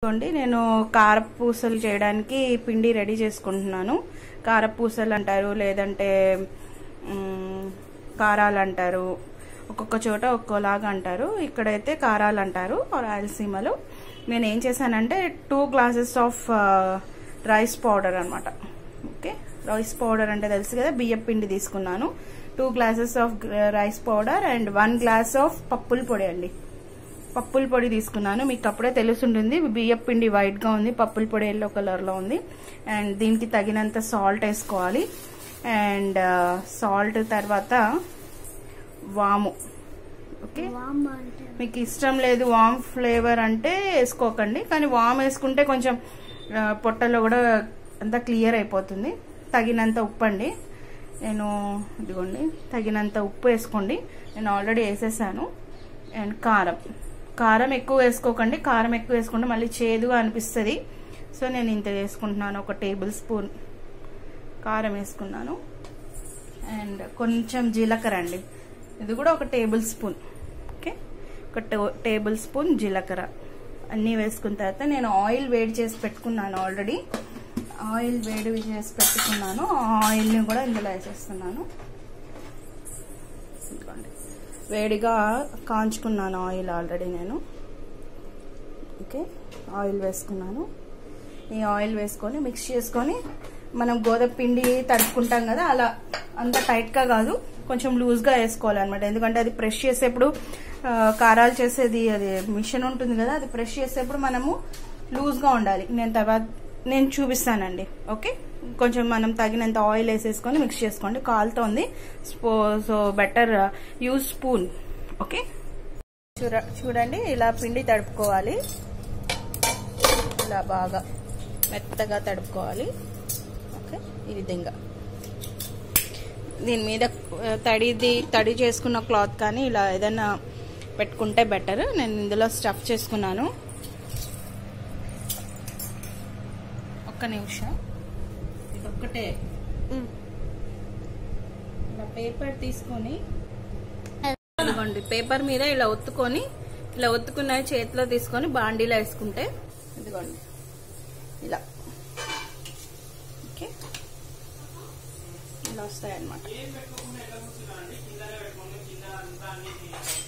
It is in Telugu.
చూడండి నేను కారపూసలు చేయడానికి పిండి రెడీ చేసుకుంటున్నాను కారపూసలు అంటారు లేదంటే మ్, కారాలు అంటారు ఒక్కొక్క చోట ఒక్కోలాగా అంటారు ఇక్కడైతే కారాలు అంటారు రాయలసీమలో నేను ఏం చేశానంటే two glasses of rice powder అనమాట ఓకే రైస్ పౌడర్ అంటే తెలుసు కదా బియ్యం పిండి తీసుకున్నాను two glasses of rice powder and one glass of పప్పుల పొడి అండి పప్పుల పొడి తీసుకున్నాను మీకు అప్పుడే తెలుసుంటుంది బియ్యం పిండి వైట్ గా ఉంది పప్పుల పొడి ఎల్లో కలర్ లో ఉంది అండ్ దీనికి తగినంత సాల్ట్ వేసుకోవాలి అండ్ సాల్ట్ తర్వాత వాము ఓకే మీకు ఇష్టం లేదు వామ్ ఫ్లేవర్ అంటే వేసుకోకండి కానీ వామ్ వేసుకుంటే కొంచెం ఆ, పొట్టలో కూడా అంతా క్లియర్ అయిపోతుంది తగినంత ఉప్పు అండి నేను ఇదిగోండి తగినంత ఉప్పు వేసుకోండి నేను ఆల్రెడీ వేసేసాను అండ్ కారం కారం ఎక్కువ వేసుకోకండి కారం ఎక్కువ వేసుకుంటే మళ్ళీ చేదుగా అనిపిస్తుంది సో నేను ఇంత వేసుకుంటున్నాను ఒక టేబుల్ స్పూన్ కారం వేసుకున్నాను అండ్ కొంచెం జీలకర్ర అండి ఇది కూడా ఒక టేబుల్ స్పూన్ ఓకే ఒక టో- టేబుల్ స్పూన్ జీలకర్ర అన్నీ వేసుకున్న తర్వాత నేను ఆయిల్ వేడి చేసి పెట్టుకున్నాను ఆల్రెడీ ఆయిల్ వేడి చేసి పెట్టుకున్నాను ఆ ఆయిల్ని కూడా ఇందులో వేసేస్తున్నాను ఇదిగోండి. వేడిగా కాంచుకున్నాను ఆయిల్ ఆల్రెడీ నేను ఓకే ఆయిల్ వేసుకున్నాను ఈ ఆయిల్ వేసుకొని మిక్స్ చేసుకొని మనం గోధుమ పిండి తడుపుకుంటాం కదా అలా అంత టైట్గా కాదు కొంచెం లూజ్గా వేసుకోవాలన్నమాట ఎందుకంటే అది ప్రెస్ చేసేప్పుడు ఆ, కారాలు చేసేది అది మిషన్ ఉంటుంది కదా అది ప్రెస్ చేసేప్పుడు మనము లూజ్గా ఉండాలి నేను తర్వాత నేను చూపిస్తానండి ఓకే కొంచెం మనం తగినంత ఆయిల్ వేసేసుకొని మిక్స్ చేసుకోండి కాలుతోంది స్పో so better use spoon okay చూడ చూడండి ఇలా పిండి తడుపుకోవాలి ఇలా బాగా మెత్తగా తడుపుకోవాలి ఓకే ఈ విధంగా దీని మీద ఆ, తడిది తడి చేసుకున్న క్లాత్ కానీ ఇలా ఏదైనా పెట్టుకుంటే బెటర్ నేను ఇందులో స్టఫ్ చేసుకున్నాను ఒక్క నిమిషం ఇది ఒక్కటే ఇలా పేపర్ తీసుకొని ఇదిగోండి పేపర్ మీద ఇలా ఒత్తుకొని ఇలా ఒత్తుకున్న చేతిలో తీసుకొని బాండీలో వేసుకుంటే ఇదిగోండి ఇలా ఓకే ఇలా వస్తాయి అన్నమాట